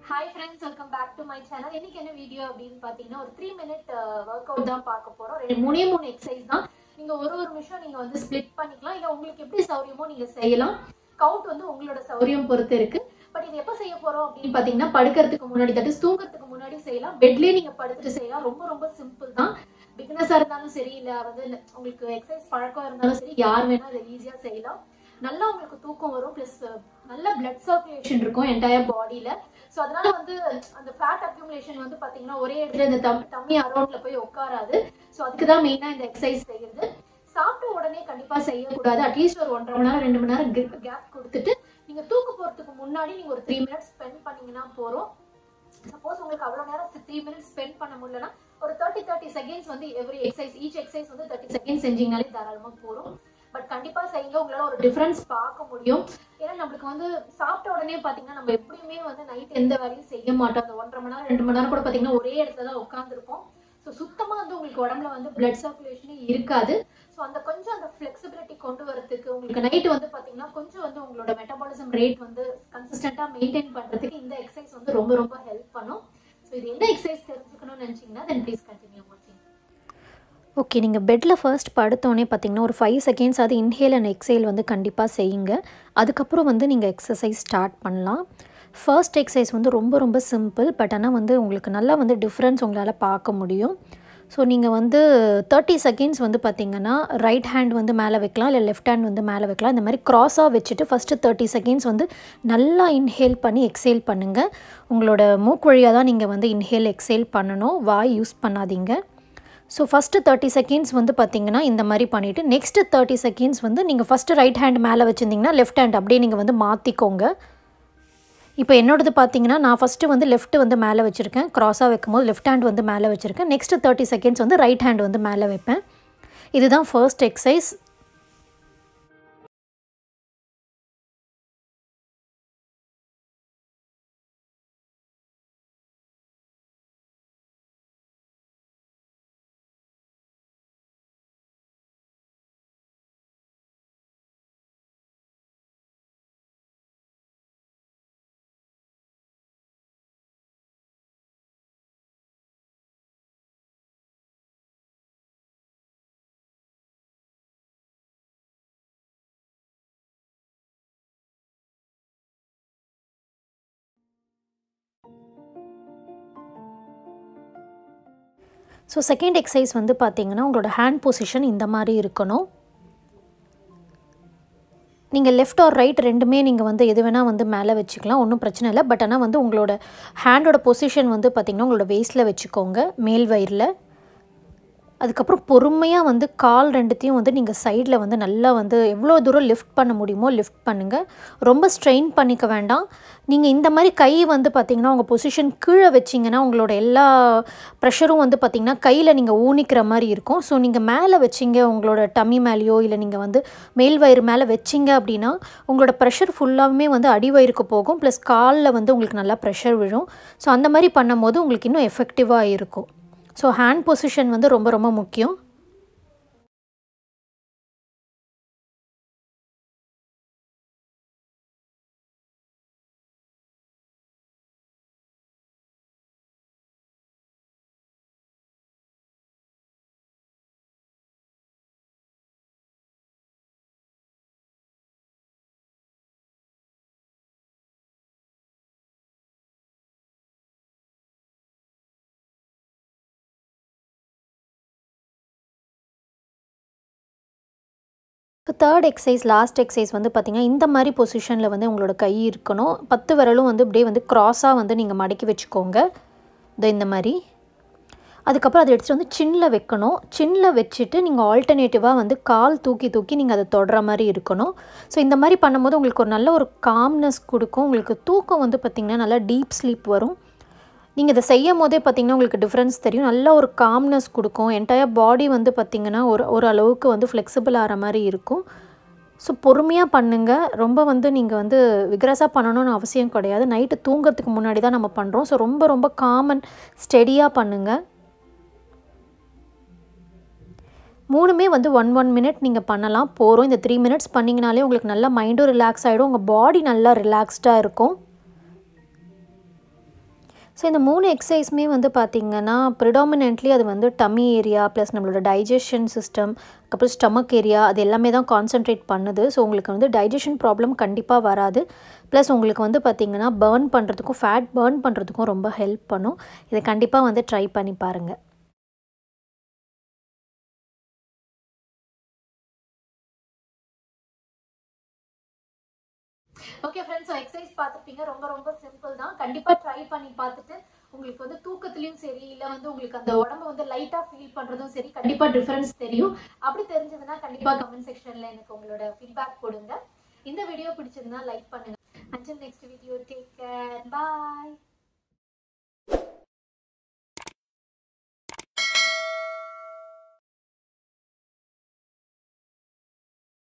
hi friends welcome back to my channel இன்னைக்கு என்ன video அப்படின்னு பார்த்தீங்கன்னா ஒரு த்ரீ மினிட் ஒர்க் அவுட் தான் பார்க்க போறோம் ரெண்டு மூணே மூணு எக்ஸசைஸ் தான் நீங்க ஒரு ஒரு நிமிஷம் நீங்க வந்து ஸ்ப்ளிட் பண்ணிக்கலாம் இல்ல உங்களுக்கு எப்படி சௌரியமோ நீங்க செய்யலாம் கவுண்ட் வந்து உங்களோட சௌரியம் பொறுத்து இருக்கு பட் இது எப்போ செய்ய போறோம் அப்படின்னு பார்த்தீங்கன்னா படுக்கிறதுக்கு முன்னாடி தட்டு தூங்குறதுக்கு முன்னாடி செய்யலாம் பெட்லயே நீங்க படுத்துட்டு செய்யலாம் ரொம்ப ரொம்ப சிம்பிள் தான் பிகினஸா இருந்தாலும் சரி இல்ல வந்து உங்களுக்கு எக்ஸசைஸ் பழக்கம் இருந்தாலும் சரி யார் வேணா இதை ஈஸியா செய்யலாம் நல்லா உங்களுக்கு தூக்கம் வரும் ப்ளஸ் நல்ல பிளட் சர்க்குலேஷன் இருக்கும் என்டையர் பாடியில ஸோ அதனால வந்து அந்த ஃபேட் அக்யூமுலேஷன் வந்து பாத்தீங்கன்னா ஒரே இடத்துல இந்த தம் டம்மி அரௌண்ட்ல போய் உட்காராது ஸோ அதுக்கு தான் மெயினா இந்த எக்ஸசைஸ் செய்யறது சாப்பிட்ட உடனே கண்டிப்பா செய்யக்கூடாது அட்லீஸ்ட் ஒரு ஒன்றரை மணி நேரம் ரெண்டு மணி நேரம் கேப் கொடுத்துட்டு நீங்க தூக்க போறதுக்கு முன்னாடி நீங்க ஒரு த்ரீ மினிட்ஸ் ஸ்பெண்ட் பண்ணீங்கன்னா போறோம் சப்போஸ் உங்களுக்கு அவ்வளவு நேரம் த்ரீ மினிட்ஸ் ஸ்பெண்ட் பண்ண முடியலன்னா ஒரு தேர்ட்டி தேர்ட்டி செகண்ட்ஸ் வந்து எவ்ரி எக்ஸசைஸ் ஈச் எக்ஸசைஸ் வந்து தேர்ட்டி செகண்ட்ஸ் செஞ்சீங்கனாலே தாராளமா போறோம் பட் கண்டிப்பா செய்யுங்க உங்களால ஒரு டிஃபரன்ஸ் பார்க்க முடியும் ஏன்னா நம்மளுக்கு வந்து சாப்பிட்ட உடனே பாத்தீங்கன்னா நம்ம எப்படியுமே வந்து நைட் எந்த வேலையும் செய்ய மாட்டோம் அந்த ஒன்றரை மணி நேரம் ரெண்டு மணி நேரம் கூட பாத்தீங்கன்னா ஒரே இடத்துல தான் உட்காந்துருப்போம் ஸோ சுத்தமா வந்து உங்களுக்கு உடம்புல வந்து பிளட் சர்க்குலேஷனே இருக்காது ஸோ அந்த கொஞ்சம் அந்த ஃபிளெக்சிபிலிட்டி கொண்டு வரதுக்கு உங்களுக்கு நைட் வந்து பாத்தீங்கன்னா கொஞ்சம் வந்து உங்களோட மெட்டபாலிசம் ரேட் வந்து கன்சிஸ்டண்டா மெயின்டைன் பண்றதுக்கு இந்த எக்ஸசைஸ் வந்து ரொம்ப ரொம்ப ஹெல்ப் பண்ணும் ஸோ இது என்ன எக்ஸசைஸ் தெரிஞ்சுக்கணும்னு நினைச்சீங்கன்னா தென் ப்ளீஸ் கண்டினியூ வாட்சிங் ஓகே நீங்கள் பெட்டில் ஃபர்ஸ்ட் படுத்தோடனே பார்த்தீங்கன்னா ஒரு ஃபைவ் செகண்ட்ஸ் அது இன்ஹேல் அண்ட் எக்ஸேல் வந்து கண்டிப்பாக செய்யுங்க அதுக்கப்புறம் வந்து நீங்கள் எக்ஸசைஸ் ஸ்டார்ட் பண்ணலாம் ஃபர்ஸ்ட் எக்ஸசைஸ் வந்து ரொம்ப ரொம்ப சிம்பிள் பட் ஆனால் வந்து உங்களுக்கு நல்லா வந்து டிஃப்ரென்ஸ் உங்களால் பார்க்க முடியும் ஸோ நீங்கள் வந்து தேர்ட்டி செகண்ட்ஸ் வந்து பார்த்தீங்கன்னா ரைட் ஹேண்ட் வந்து மேலே வைக்கலாம் இல்லை லெஃப்ட் ஹேண்ட் வந்து மேலே வைக்கலாம் இந்த மாதிரி க்ராஸாக வச்சுட்டு ஃபஸ்ட்டு தேர்ட்டி செகண்ட்ஸ் வந்து நல்லா இன்ஹேல் பண்ணி எக்ஸேல் பண்ணுங்கள் உங்களோட மூக்கு வழியாக தான் நீங்கள் வந்து இன்ஹேல் எக்ஸேல் பண்ணணும் வாய் யூஸ் பண்ணாதீங்க ஸோ ஃபஸ்ட்டு தேர்ட்டி செகண்ட்ஸ் வந்து பார்த்தீங்கன்னா இந்த மாதிரி பண்ணிவிட்டு நெக்ஸ்ட்டு தேர்ட்டி செகண்ட்ஸ் வந்து நீங்கள் ஃபஸ்ட்டு ரைட் ஹேண்ட் மேலே வச்சுருந்தீங்கன்னா லெஃப்ட் ஹேண்ட் அப்படியே நீங்கள் வந்து மாற்றிக்கோங்க இப்போ என்னோடது பார்த்தீங்கன்னா நான் ஃபஸ்ட்டு வந்து லெஃப்ட் வந்து மேலே வச்சுருக்கேன் க்ராஸாக வைக்கும்போது லெஃப்ட் ஹேண்ட் வந்து மேலே வச்சுருக்கேன் நெக்ஸ்ட்டு தேர்ட்டி செகண்ட்ஸ் வந்து ரைட் ஹேண்ட் வந்து மேலே வைப்பேன் இதுதான் first exercise so second exercise வந்து பார்த்தீங்கன்னா உங்களோட ஹேண்ட் பொசிஷன் இந்த மாதிரி இருக்கணும் நீங்கள் லெஃப்ட் ஆர் ரைட் ரெண்டுமே நீங்கள் வந்து எது வேணால் வந்து மேலே வச்சுக்கலாம் ஒன்றும் பிரச்சனை இல்லை பட் ஆனால் வந்து உங்களோட ஹேண்டோட பொசிஷன் வந்து பார்த்திங்கன்னா உங்களோட வேஸ்ட்டில் வச்சுக்கோங்க மேல் வயிறில் அதுக்கப்புறம் பொறுமையாக வந்து கால் ரெண்டுத்தையும் வந்து நீங்கள் சைடில் வந்து நல்லா வந்து எவ்வளோ தூரம் லிஃப்ட் பண்ண முடியுமோ லிஃப்ட் பண்ணுங்கள் ரொம்ப ஸ்ட்ரெயின் பண்ணிக்க வேண்டாம் நீங்கள் இந்த மாதிரி கை வந்து பார்த்திங்கன்னா உங்கள் பொசிஷன் கீழே வச்சிங்கன்னா உங்களோட எல்லா ப்ரெஷரும் வந்து பார்த்திங்கன்னா கையில் நீங்கள் ஊனிக்கிற மாதிரி இருக்கும் ஸோ நீங்கள் மேலே வச்சிங்க உங்களோட டம்மி மேலேயோ இல்லை நீங்கள் வந்து மேல் வயிறு மேலே வச்சிங்க அப்படின்னா உங்களோட ப்ரெஷர் ஃபுல்லாகவுமே வந்து அடி வயிறுக்கு போகும் ப்ளஸ் காலில் வந்து உங்களுக்கு நல்லா ப்ரெஷர் விழும் ஸோ அந்த மாதிரி பண்ணும்போது உங்களுக்கு இன்னும் எஃபெக்டிவாக இருக்கும் ஸோ ஹேண்ட் பொசிஷன் வந்து ரொம்ப ரொம்ப முக்கியம் இப்போ தேர்ட் எக்ஸசைஸ் லாஸ்ட் எக்ஸசைஸ் வந்து பார்த்திங்கன்னா இந்த மாதிரி பொசிஷனில் வந்து உங்களோட கை இருக்கணும் பத்து விரலும் வந்து அப்படியே வந்து க்ராஸாக வந்து நீங்கள் மடக்கி வச்சுக்கோங்க இதோ இந்த மாதிரி அதுக்கப்புறம் அதை எடுத்துகிட்டு வந்து சின்னில் வைக்கணும் சின்னில் வச்சுட்டு நீங்கள் ஆல்டர்னேட்டிவாக வந்து கால் தூக்கி தூக்கி நீங்கள் அதை தொடுற மாதிரி இருக்கணும் ஸோ இந்த மாதிரி பண்ணும்போது உங்களுக்கு ஒரு நல்ல ஒரு காம்னஸ் கொடுக்கும் உங்களுக்கு தூக்கம் வந்து பார்த்திங்கன்னா நல்லா டீப் ஸ்லீப் வரும் நீங்கள் இதை செய்யும் போதே பார்த்திங்கன்னா உங்களுக்கு டிஃப்ரென்ஸ் தெரியும் நல்ல ஒரு காம்னஸ் கொடுக்கும் என்டையர் பாடி வந்து பார்த்திங்கன்னா ஒரு ஒரு அளவுக்கு வந்து ஃப்ளெக்சிபிள் ஆகிற மாதிரி இருக்கும் ஸோ பொறுமையாக பண்ணுங்கள் ரொம்ப வந்து நீங்கள் வந்து விக்ரஸாக பண்ணணும்னு அவசியம் கிடையாது நைட்டு தூங்குறதுக்கு முன்னாடி தான் நம்ம பண்ணுறோம் ஸோ ரொம்ப ரொம்ப காமன் ஸ்டெடியாக பண்ணுங்கள் மூணுமே வந்து ஒன் ஒன் மினிட் நீங்கள் பண்ணலாம் போகிறோம் இந்த த்ரீ மினிட்ஸ் பண்ணிங்கனாலே உங்களுக்கு நல்லா மைண்டும் ரிலாக்ஸ் ஆகிடும் உங்கள் பாடி நல்லா ரிலாக்ஸ்டாக இருக்கும் ஸோ இந்த மூணு எக்ஸசைஸுமே வந்து பார்த்திங்கன்னா ப்ரிடாமினென்ட்லி அது வந்து டம்மி ஏரியா ப்ளஸ் நம்மளோட டைஜஷன் சிஸ்டம் அப்புறம் ஸ்டமக் ஏரியா அது எல்லாமே தான் கான்சென்ட்ரேட் பண்ணுது ஸோ உங்களுக்கு வந்து டைஜஷன் ப்ராப்ளம் கண்டிப்பாக வராது ப்ளஸ் உங்களுக்கு வந்து பார்த்திங்கன்னா பேர்ன் பண்ணுறதுக்கும் ஃபேட் பேர்ன் பண்ணுறதுக்கும் ரொம்ப ஹெல்ப் பண்ணும் இதை கண்டிப்பாக வந்து ட்ரை பண்ணி பாருங்கள் ஓகே ஃப்ரெண்ட்ஸ் ஸோ எக்ஸசைஸ் பார்த்துருப்பீங்க ரொம்ப ரொம்ப சிம்பிள் தான் கண்டிப்பாக ட்ரை பண்ணி பார்த்துட்டு உங்களுக்கு வந்து தூக்கத்துலையும் சரி இல்லை வந்து உங்களுக்கு அந்த உடம்பு வந்து லைட்டாக ஃபீல் பண்ணுறதும் சரி கண்டிப்பாக டிஃப்ரென்ஸ் தெரியும் அப்படி தெரிஞ்சதுன்னா கண்டிப்பாக கமெண்ட் செக்ஷனில் எனக்கு உங்களோட ஃபீட்பேக் கொடுங்க இந்த வீடியோ பிடிச்சதுன்னா லைக் பண்ணுங்க அஞ்சல் நெக்ஸ்ட் வீடியோ டேக் கேர் பாய்